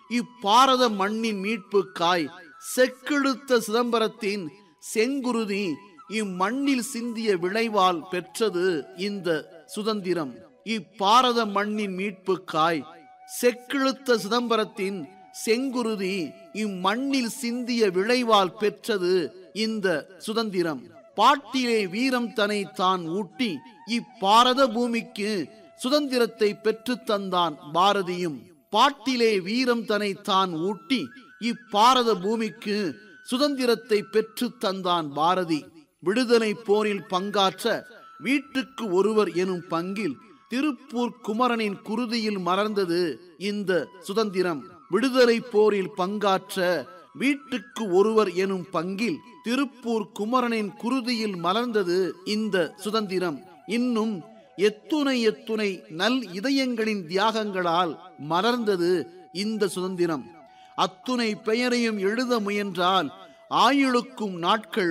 இப்பாரத மண்ணின் மீட்புக்காய் செக்கெழுத்த சிதம்பரத்தின் செங்குருதி இம்மண்ணில் சிந்திய விளைவால் பெற்றது இந்த சுதந்திரம் இப்பாரத மண்ணின் மீட்புக்காய் செக்கிழுத்த சிதம்பரத்தின் செங்குருதி இம்மண்ணில் சிந்திய விளைவால் பெற்றது இந்த சுதந்திரம் பாட்டிலே வீரம் தனை தான் ஊட்டி இப்பாரத பூமிக்கு சுதந்திரத்தை பெற்றுத் தந்தான் பாரதியும் பாட்டிலே வீரம் தனை தான் ஊட்டி இப்பாரத பூமிக்கு சுதந்திரத்தை பெற்றுத் தந்தான் பாரதி விடுதலை போரில் பங்காற்ற வீட்டுக்கு ஒருவர் எனும் பங்கில் திருப்பூர் குமரனின் குருதியில் மலர்ந்தது இந்த சுதந்திரம் விடுதலை போரில் பங்காற்ற வீட்டுக்கு ஒருவர் எனும் பங்கில் திருப்பூர் குமரனின் குருதியில் மலர்ந்தது இந்த சுதந்திரம் இன்னும் எத்துணை எத்துணை நல் இதயங்களின் தியாகங்களால் மலர்ந்தது இந்த சுதந்திரம் அத்துணை பெயரையும் எழுத முயன்றால் ஆயுளுக்கும் நாட்கள்